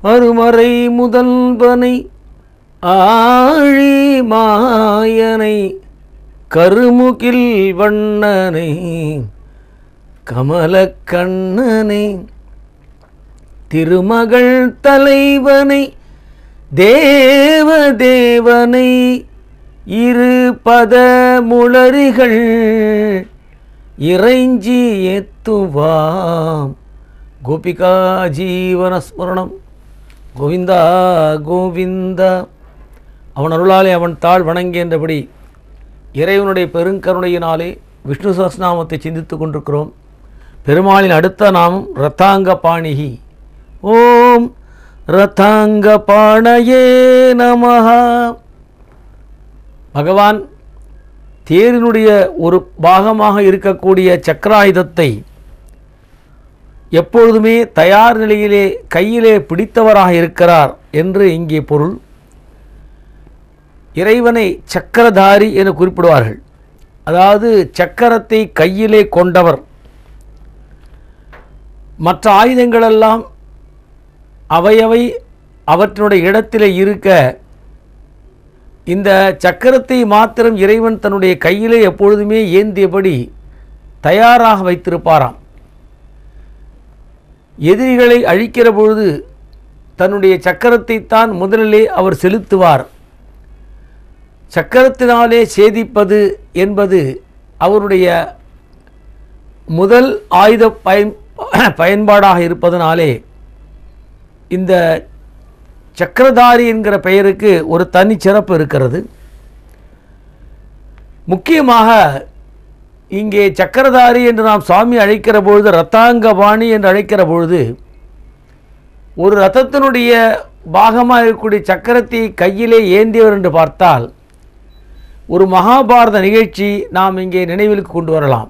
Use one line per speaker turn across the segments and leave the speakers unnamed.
அருமறை முதல்வனை ஆழி மாயனை கருமுகில் வண்ணனை கமலக்கண்ணனை திருமகள் தலைவனை தேவதேவனை இரு பத முளரிகள் இறைஞ்சி எத்துவாம் கோபிகா ஜீவனஸ்மரணம் கோவிந்தா கோவிந்தா அவன் அருளாலே அவன் தாழ் வணங்கியன்றபடி இறைவனுடைய பெருங்கருணையினாலே விஷ்ணு சஹஸ்ரநாமத்தை சிந்தித்துக் கொண்டிருக்கிறோம் பெருமாளின் அடுத்த நாமம் ரத்தாங்க பாணிகி ஓம் ரத்தாங்க பாணையே நமஹா பகவான் தேரினுடைய ஒரு பாகமாக இருக்கக்கூடிய சக்கராயுதத்தை எப்பொழுதுமே தயார் நிலையிலே கையிலே பிடித்தவராக இருக்கிறார் என்று இங்கே பொருள் இறைவனை சக்கரதாரி என குறிப்பிடுவார்கள் அதாவது சக்கரத்தை கையிலே கொண்டவர் மற்ற ஆயுதங்களெல்லாம் அவையவை அவற்றினுடைய இடத்திலே இருக்க இந்த சக்கரத்தை மாத்திரம் இறைவன் தன்னுடைய கையிலே எப்பொழுதுமே ஏந்தியபடி தயாராக வைத்திருப்பாராம் எதிரிகளை அழிக்கிற பொழுது தன்னுடைய சக்கரத்தை தான் முதலிலே அவர் செலுத்துவார் சக்கரத்தினாலே சேதிப்பது என்பது அவருடைய முதல் ஆயுத பயன் பயன்பாடாக இருப்பதனாலே இந்த சக்கரதாரி என்கிற பெயருக்கு ஒரு தனி சிறப்பு இருக்கிறது முக்கியமாக இங்கே சக்கரதாரி என்று நாம் சுவாமி அழைக்கிற பொழுது ரத்தாங்கபாணி என்று அழைக்கிற பொழுது ஒரு ரதத்தினுடைய பாகமாக இருக்கக்கூடிய சக்கரத்தை கையிலே ஏந்தியவர் என்று பார்த்தால் ஒரு மகாபாரத நிகழ்ச்சி நாம் இங்கே நினைவிற்கு கொண்டு வரலாம்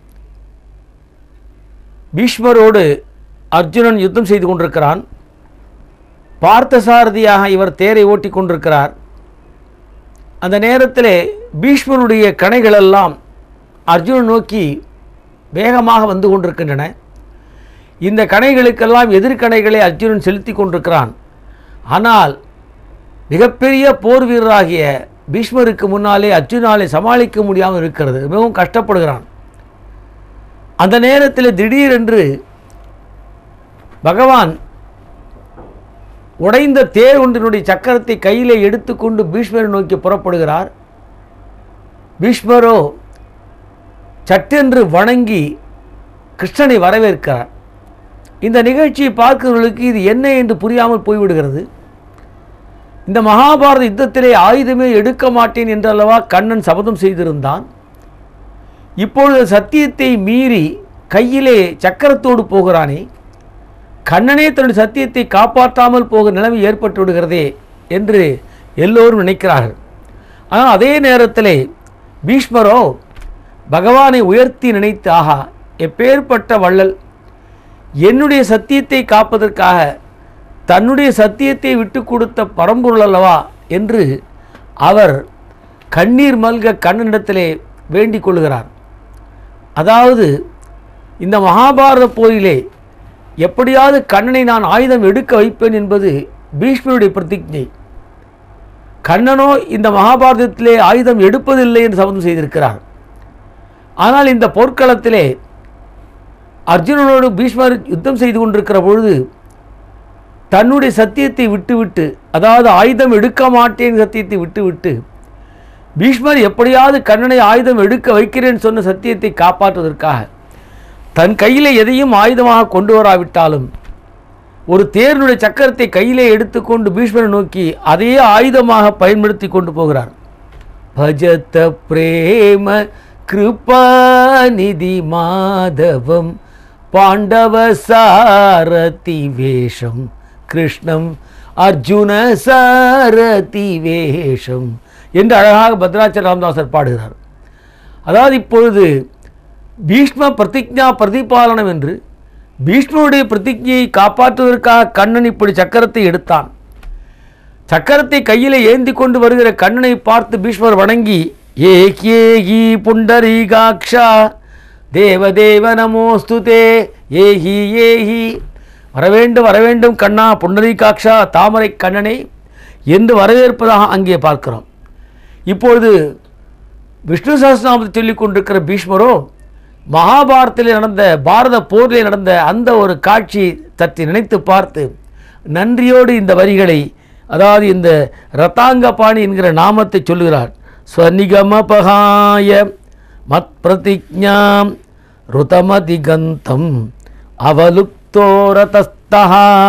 பீஷ்மரோடு அர்ஜுனன் யுத்தம் செய்து கொண்டிருக்கிறான் பார்த்தசாரதியாக இவர் தேரை ஓட்டி கொண்டிருக்கிறார் அந்த நேரத்திலே பீஷ்மனுடைய கணைகளெல்லாம் அர்ஜுனன் நோக்கி வேகமாக வந்து கொண்டிருக்கின்றன இந்த கணைகளுக்கெல்லாம் எதிர்கணைகளை அர்ஜுனன் செலுத்தி கொண்டிருக்கிறான் ஆனால் மிகப்பெரிய போர் வீரராகிய பீஷ்மருக்கு முன்னாலே அர்ஜுனாலே சமாளிக்க முடியாமல் இருக்கிறது மிகவும் கஷ்டப்படுகிறான் அந்த நேரத்தில் திடீரென்று பகவான் உடைந்த தேர் ஒன்றினுடைய சக்கரத்தை கையிலே எடுத்துக்கொண்டு பீஷ்மரை நோக்கி புறப்படுகிறார் பீஷ்மரோ சட்டென்று வணங்கி கிருஷ்ணனை வரவேற்கிறார் இந்த நிகழ்ச்சியை பார்க்கிறவர்களுக்கு இது என்ன என்று புரியாமல் போய்விடுகிறது இந்த மகாபாரத யுத்தத்திலே ஆயுதமே எடுக்க மாட்டேன் என்றல்லவா கண்ணன் சபதம் செய்திருந்தான் இப்பொழுது சத்தியத்தை மீறி கையிலே சக்கரத்தோடு போகிறானே கண்ணனே தன்னுடைய சத்தியத்தை காப்பாற்றாமல் போக நிலைமை ஏற்பட்டு விடுகிறதே என்று எல்லோரும் நினைக்கிறார்கள் ஆனால் அதே நேரத்திலே பீஷ்மரோ பகவானை உயர்த்தி நினைத்து ஆகா எப்பேற்பட்ட வள்ளல் என்னுடைய சத்தியத்தை காப்பதற்காக தன்னுடைய சத்தியத்தை விட்டு கொடுத்த பரம்பொருள் அல்லவா என்று அவர் கண்ணீர் மல்க கண்ணனிடத்திலே வேண்டிக் கொள்கிறார் அதாவது இந்த மகாபாரத போரிலே எப்படியாவது கண்ணனை நான் ஆயுதம் எடுக்க வைப்பேன் என்பது பீஷ்மருடைய பிரதிஜை கண்ணனோ இந்த மகாபாரதத்திலே ஆயுதம் எடுப்பதில்லை என்று சபதம் செய்திருக்கிறார் ஆனால் இந்த போர்க்களத்திலே அர்ஜுனனோடு பீஷ்மர் யுத்தம் செய்து கொண்டிருக்கிற பொழுது தன்னுடைய சத்தியத்தை விட்டுவிட்டு அதாவது ஆயுதம் எடுக்க மாட்டேன் சத்தியத்தை விட்டுவிட்டு பீஷ்மர் எப்படியாவது கண்ணனை ஆயுதம் எடுக்க வைக்கிறேன் சொன்ன சத்தியத்தை காப்பாற்றுவதற்காக தன் கையிலே எதையும் ஆயுதமாக கொண்டு வராவிட்டாலும் ஒரு தேர்னுடைய சக்கரத்தை கையிலே எடுத்துக்கொண்டு பீஷ்மரை நோக்கி அதையே ஆயுதமாக பயன்படுத்தி கொண்டு போகிறார் பஜத பிரேம கிருபாநிதி மாதவம் பாண்டவ சாரதி வேஷம் கிருஷ்ணம் அர்ஜுன சாரதி வேஷம் என்று அழகாக பத்ராச்சல ராமதாசர் பாடுகிறார் அதாவது இப்பொழுது பீஷ்ம பிரதிஜா பிரதிபாலனம் என்று பீஷ்மருடைய பிரதிஜையை காப்பாற்றுவதற்காக கண்ணன் இப்படி சக்கரத்தை எடுத்தான் சக்கரத்தை கையிலே ஏந்தி கொண்டு வருகிற கண்ணனை பார்த்து பீஷ்மர் வணங்கி ஏகி புண்டரீகாக்ஷா தேவதேவ நமோஸ்துதே ஏஹி ஏஹி வரவேண்டும் வரவேண்டும் கண்ணா புண்டரீகாட்சா தாமரை கண்ணனை என்று வரவேற்பதாக அங்கே பார்க்கிறோம் இப்பொழுது விஷ்ணு சஹஸ்ரநாமத்தை சொல்லிக் கொண்டிருக்கிற பீஷ்மரோ மகாபாரதத்தில் நடந்த பாரத போரில் நடந்த அந்த ஒரு காட்சி சற்று நினைத்து பார்த்து நன்றியோடு இந்த வரிகளை அதாவது இந்த ரத்தாங்கபாணி என்கிற நாமத்தை சொல்லுகிறார் ஸ்வநிகமபகாய மத் பிரதிஜாம் ருதமதிகந்தம் அவலுப்தோரதஸ்தா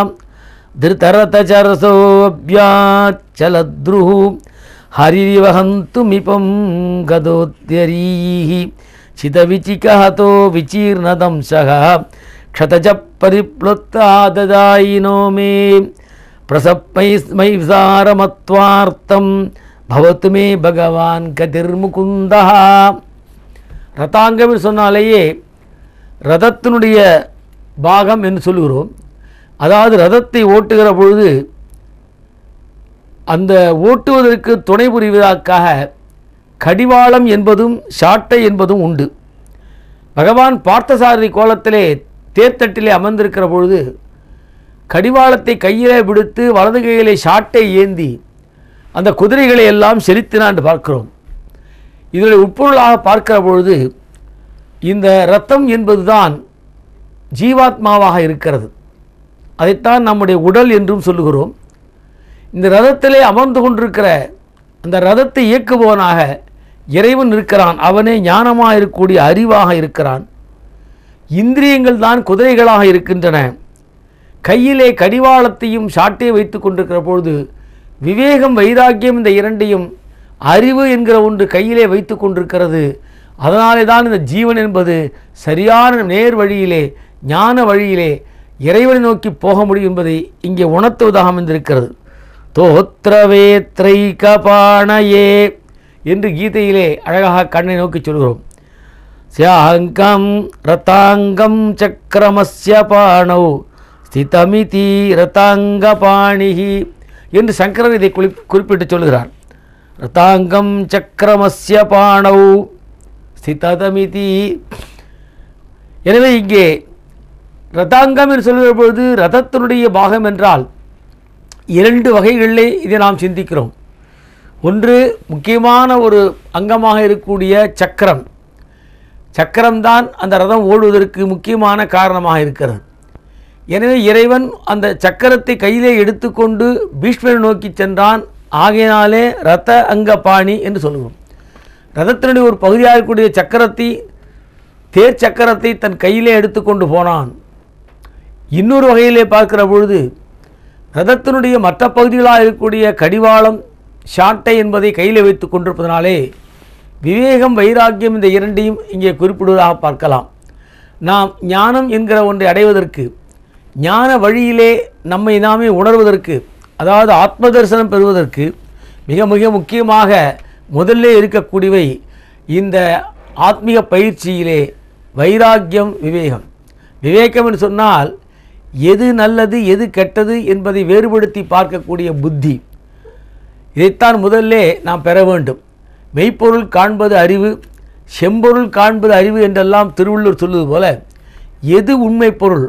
திருதரதச்சரசோபியாச்சலத்ருஹு ஹரிவஹந்துமிபம் கதோத்யரீः சிதவிச்சிகஹதோ விச்சீர்ணதம்சः क्षतज परिप्लुत्ताददायिनो मे प्रसप्मैस्मैसारमत्वार्थं भवतु मे பகவான் கதிர்முகுந்தா ரதாங்கம் என்று சொன்னாலேயே ரதத்தினுடைய பாகம் என்று சொல்லுகிறோம் அதாவது ரதத்தை ஓட்டுகிற பொழுது அந்த ஓட்டுவதற்கு துணை புரிவதற்காக கடிவாளம் என்பதும் சாட்டை என்பதும் உண்டு பகவான் பார்த்தசாரதி கோலத்திலே தேர்த்தட்டிலே அமர்ந்திருக்கிற பொழுது கடிவாளத்தை கையிலே விடுத்து வலது கையிலே சாட்டை ஏந்தி அந்த குதிரைகளை எல்லாம் செலுத்தினான் என்று பார்க்கிறோம் இதனுடைய உட்பொருளாக பார்க்கிற பொழுது இந்த ரத்தம் என்பதுதான் ஜீவாத்மாவாக இருக்கிறது அதைத்தான் நம்முடைய உடல் என்றும் சொல்லுகிறோம் இந்த ரதத்திலே அமர்ந்து கொண்டிருக்கிற அந்த ரதத்தை இயக்குபவனாக இறைவன் இருக்கிறான் அவனே ஞானமாக இருக்கக்கூடிய அறிவாக இருக்கிறான் இந்திரியங்கள் தான் குதிரைகளாக இருக்கின்றன கையிலே கடிவாளத்தையும் சாட்டை வைத்து கொண்டிருக்கிற பொழுது விவேகம் வைராக்கியம் இந்த இரண்டையும் அறிவு என்கிற ஒன்று கையிலே வைத்து கொண்டிருக்கிறது அதனாலே தான் இந்த ஜீவன் என்பது சரியான நேர் வழியிலே ஞான வழியிலே இறைவனை நோக்கி போக முடியும் என்பதை இங்கே உணர்த்துவதாக அமைந்திருக்கிறது தோத்ரவேத்ரைகபாணயே என்று கீதையிலே அழகாக கண்ணை நோக்கி சொல்கிறோம் சியாங்கம் ரதாங்கம் சக்கரமஸ்ய பாணௌ ஸ்திதமிதி ரதாங்கபாணிஹி என்று சங்கரர் இதை குறிப் குறிப்பிட்டு சொல்கிறார் ரதாங்கம் சக்கரமஸ்ய பாணௌ ஸ்திதமிதி எனவே இங்கே ரதாங்கம் என்று சொல்கிற பொழுது ரதத்தினுடைய பாகம் என்றால் இரண்டு வகைகளிலே இதை நாம் சிந்திக்கிறோம் ஒன்று முக்கியமான ஒரு அங்கமாக இருக்கக்கூடிய சக்கரம் சக்கரம்தான் அந்த ரதம் ஓடுவதற்கு முக்கியமான காரணமாக இருக்கிறது எனவே இறைவன் அந்த சக்கரத்தை கையிலே எடுத்துக்கொண்டு பீஷ்மரை நோக்கி சென்றான் ஆகையினாலே ரத அங்கபாணி என்று சொல்லுவோம் ரதத்தினுடைய ஒரு பகுதியாக இருக்கக்கூடிய சக்கரத்தை தேர் சக்கரத்தை தன் கையிலே எடுத்துக்கொண்டு போனான் இன்னொரு வகையிலே பார்க்கிற பொழுது ரதத்தினுடைய மற்ற பகுதிகளாக இருக்கக்கூடிய கடிவாளம் சாட்டை என்பதை கையில் வைத்து கொண்டிருப்பதனாலே விவேகம் வைராக்கியம் இந்த இரண்டையும் இங்கே குறிப்பிடுவதாக பார்க்கலாம் நாம் ஞானம் என்கிற ஒன்றை அடைவதற்கு ஞான வழியிலே நம்மை நாமே உணர்வதற்கு அதாவது ஆத்ம தரிசனம் பெறுவதற்கு மிக மிக முக்கியமாக முதல்ல இருக்கக்கூடியவை இந்த ஆத்மீக பயிற்சியிலே வைராக்கியம் விவேகம் விவேகம் என்று சொன்னால் எது நல்லது எது கெட்டது என்பதை வேறுபடுத்தி பார்க்கக்கூடிய புத்தி இதைத்தான் முதல்ல நாம் பெற வேண்டும் மெய்ப்பொருள் காண்பது அறிவு செம்பொருள் காண்பது அறிவு என்றெல்லாம் திருவள்ளுவர் சொல்வது போல எது உண்மை பொருள்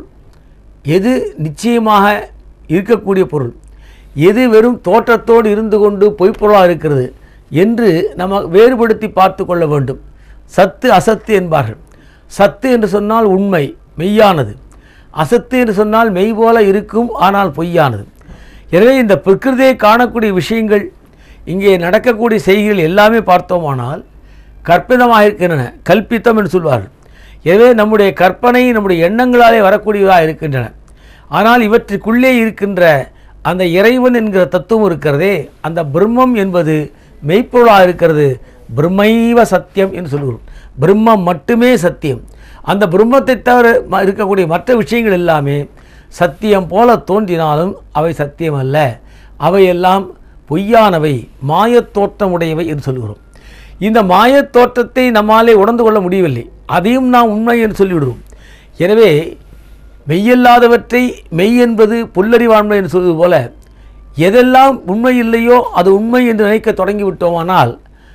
எது நிச்சயமாக இருக்கக்கூடிய பொருள் எது வெறும் தோற்றத்தோடு இருந்து கொண்டு பொய்ப்பொருளாக இருக்கிறது என்று நம்ம வேறுபடுத்தி பார்த்து கொள்ள வேண்டும் சத்து அசத்து என்பார்கள் சத்து என்று சொன்னால் உண்மை மெய்யானது அசத்து என்று சொன்னால் மெய் போல இருக்கும் ஆனால் பொய்யானது எனவே இந்த பிரகிருதியை காணக்கூடிய விஷயங்கள் இங்கே நடக்கக்கூடிய செய்திகள் எல்லாமே பார்த்தோமானால் கற்பிதமாக இருக்கின்றன கல்பித்தம் என்று சொல்வார்கள் எனவே நம்முடைய கற்பனை நம்முடைய எண்ணங்களாலே வரக்கூடியதாக இருக்கின்றன ஆனால் இவற்றுக்குள்ளே இருக்கின்ற அந்த இறைவன் என்கிற தத்துவம் இருக்கிறதே அந்த பிரம்மம் என்பது மெய்ப்பொருளாக இருக்கிறது பிரம்மைவ சத்தியம் என்று சொல்கிறோம் பிரம்மம் மட்டுமே சத்தியம் அந்த பிரம்மத்தை தவிர ம- இருக்கக்கூடிய மற்ற விஷயங்கள் எல்லாமே சத்தியம் போல தோன்றினாலும் அவை சத்தியம் அல்ல அவையெல்லாம் பொய்யானவை மாயத் தோற்றம் உடையவை என்று சொல்கிறோம் இந்த மாயத் தோற்றத்தை நம்மாலே உணர்ந்து கொள்ள முடியவில்லை அதையும் நாம் உண்மை என்று சொல்லிவிடுவோம் எனவே மெய்யல்லாதவற்றை மெய் என்பது புல்லறிவாண்மை என்று சொல்வது போல எதெல்லாம் உண்மை இல்லையோ அது உண்மை என்று நினைக்க தொடங்கி விட்டோமானால்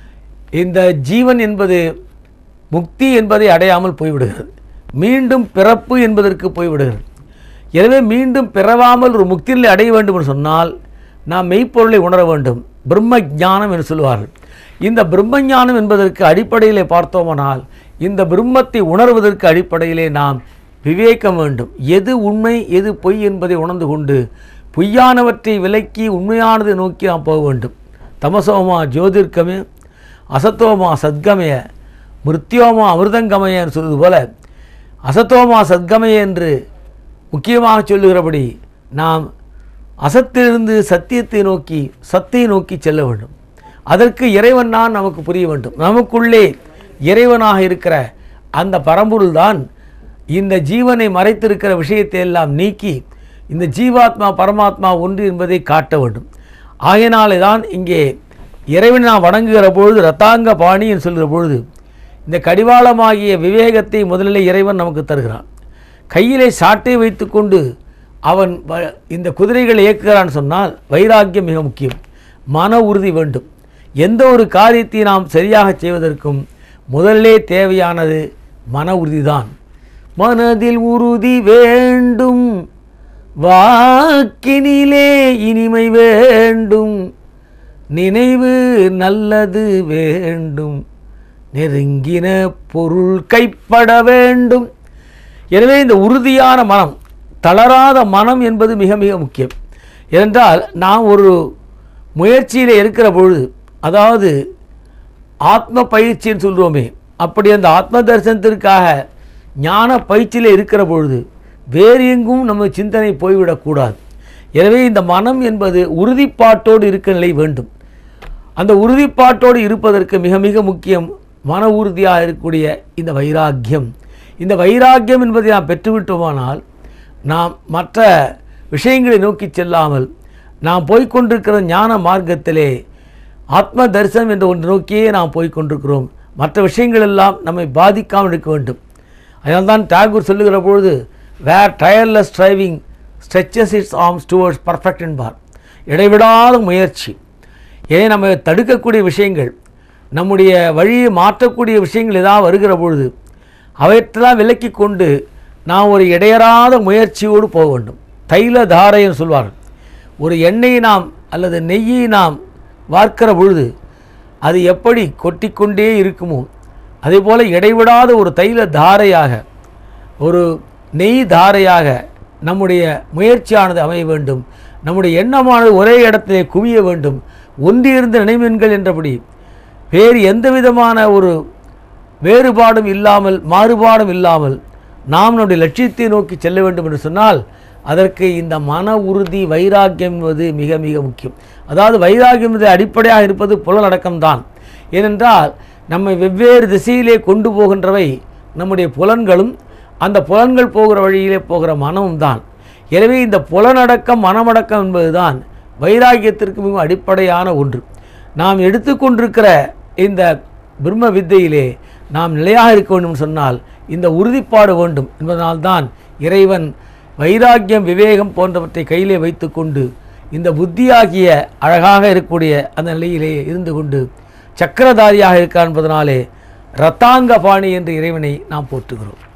இந்த ஜீவன் என்பது முக்தி என்பதை அடையாமல் போய்விடுகிறது மீண்டும் பிறப்பு என்பதற்கு போய்விடுகிறது எனவே மீண்டும் பிறவாமல் ஒரு முக்தி நிலை அடைய வேண்டும் என்று சொன்னால் நாம் மெய்ப்பொருளை உணர வேண்டும் பிரம்ம ஞானம் என்று சொல்லுவார்கள் இந்த பிரம்ம ஞானம் என்பதற்கு அடிப்படையிலே பார்த்தோமானால் இந்த பிரம்மத்தை உணர்வதற்கு அடிப்படையிலே நாம் விவேகம் வேண்டும் எது உண்மை எது பொய் என்பதை உணர்ந்து கொண்டு பொய்யானவற்றை விலக்கி உண்மையானதை நோக்கி நாம் போக வேண்டும் தமசோமா ஜோதிர்கமே அசத்தோமா சத்கமய மிருத்யோமா அமிர்தங்கமய என்று சொல்வது போல அசத்தோமா சத்கமய என்று முக்கியமாக சொல்லுகிறபடி நாம் அசத்திலிருந்து சத்தியத்தை நோக்கி சத்தை நோக்கி செல்ல வேண்டும் அதற்கு இறைவன் தான் நமக்கு புரிய வேண்டும் நமக்குள்ளே இறைவனாக இருக்கிற அந்த பரம்பொருள் தான் இந்த ஜீவனை மறைத்திருக்கிற விஷயத்தை எல்லாம் நீக்கி இந்த ஜீவாத்மா பரமாத்மா ஒன்று என்பதை காட்ட வேண்டும் ஆகையினாலே தான் இங்கே இறைவனை நாம் வணங்குகிற பொழுது ரத்தாங்க பாணி என்று சொல்கிற பொழுது இந்த கடிவாளமாகிய விவேகத்தை முதலில் இறைவன் நமக்கு தருகிறான் கையிலே சாட்டை வைத்துக்கொண்டு அவன் வ- இந்த குதிரைகளை இயக்குகிறான்னு சொன்னால் வைராக்கியம் மிக முக்கியம் மன உறுதி வேண்டும் எந்த ஒரு காரியத்தை நாம் சரியாக செய்வதற்கும் முதல்லே தேவையானது மன உறுதிதான் மனதில் உறுதி வேண்டும் வாக்கினிலே இனிமை வேண்டும் நினைவு நல்லது வேண்டும் நெருங்கின பொருள் கைப்பட வேண்டும் எனவே இந்த உறுதியான மனம் தளராத மனம் என்பது மிக மிக முக்கியம் ஏனென்றால் நாம் ஒரு முயற்சியில் இருக்கிற பொழுது அதாவது ஆத்ம பயிற்சின்னு சொல்கிறோமே அப்படி அந்த ஆத்ம தரிசனத்திற்காக ஞான பயிற்சியில் இருக்கிற பொழுது வேறு எங்கும் நம்ம சிந்தனை போய்விடக்கூடாது எனவே இந்த மனம் என்பது உறுதிப்பாட்டோடு இருக்க நிலை வேண்டும் அந்த உறுதிப்பாட்டோடு இருப்பதற்கு மிக மிக முக்கியம் மன உறுதியாக இருக்கக்கூடிய இந்த வைராக்கியம் இந்த வைராக்கியம் என்பதை நாம் பெற்றுவிட்டோமானால் நாம் மற்ற விஷயங்களை நோக்கி செல்லாமல் நாம் போய்க்கொண்டிருக்கிற ஞான மார்க்கத்திலே ஆத்ம தரிசனம் என்ற ஒன்று நோக்கியே நாம் போய்க்கொண்டிருக்கிறோம் மற்ற விஷயங்கள் எல்லாம் நம்மை பாதிக்காமல் இருக்க வேண்டும் அதனால்தான் டாகூர் சொல்லுகிற பொழுது where tireless driving stretches its arms towards perfect என்பார் இடைவிடாத முயற்சி ஏன் நம்ம தடுக்கக்கூடிய விஷயங்கள் நம்முடைய வழியை மாற்றக்கூடிய விஷயங்கள் ஏதாவது வருகிற பொழுது அவற்றைலாம் விலக்கி கொண்டு நாம் ஒரு இடையறாத முயற்சியோடு போக வேண்டும் தைல தாரைன்னு சொல்வார்கள் ஒரு எண்ணெயை நாம் அல்லது நெய்யை நாம் வார்க்கிற பொழுது அது எப்படி கொட்டிக்கொண்டே இருக்குமோ அதே போல் இடைவிடாத ஒரு தைல தாரையாக ஒரு நெய் தாரையாக நம்முடைய முயற்சியானது அமைய வேண்டும் நம்முடைய எண்ணமானது ஒரே இடத்திலே குவிய வேண்டும் ஒன்றியிருந்த நினைவெண்கள் என்றபடி வேறு எந்த விதமான ஒரு வேறுபாடும் இல்லாமல் மாறுபாடும் இல்லாமல் நாம் நம்முடைய லட்சியத்தை நோக்கி செல்ல வேண்டும் என்று சொன்னால் அதற்கு இந்த மன உறுதி வைராக்கியம் என்பது மிக மிக முக்கியம் அதாவது வைராக்கியம் என்பது அடிப்படையாக இருப்பது புலனடக்கம்தான் ஏனென்றால் நம்மை வெவ்வேறு திசையிலே கொண்டு போகின்றவை நம்முடைய புலன்களும் அந்த புலன்கள் போகிற வழியிலே போகிற மனமும் தான் எனவே இந்த புலனடக்கம் மனமடக்கம் என்பதுதான் வைராக்கியத்திற்கு மிகவும் அடிப்படையான ஒன்று நாம் எடுத்துக்கொண்டிருக்கிற இந்த பிரம்ம வித்தையிலே நாம் நிலையாக இருக்க வேண்டும் சொன்னால் இந்த உறுதிப்பாடு வேண்டும் என்பதனால்தான் இறைவன் வைராக்கியம் விவேகம் போன்றவற்றை கையிலே வைத்துக்கொண்டு இந்த புத்தியாகிய அழகாக இருக்கக்கூடிய அந்த நிலையிலே இருந்து கொண்டு சக்கரதாரியாக இருக்கார் என்பதனாலே ரத்தாங்க பாணி என்று இறைவனை நாம் போற்றுகிறோம்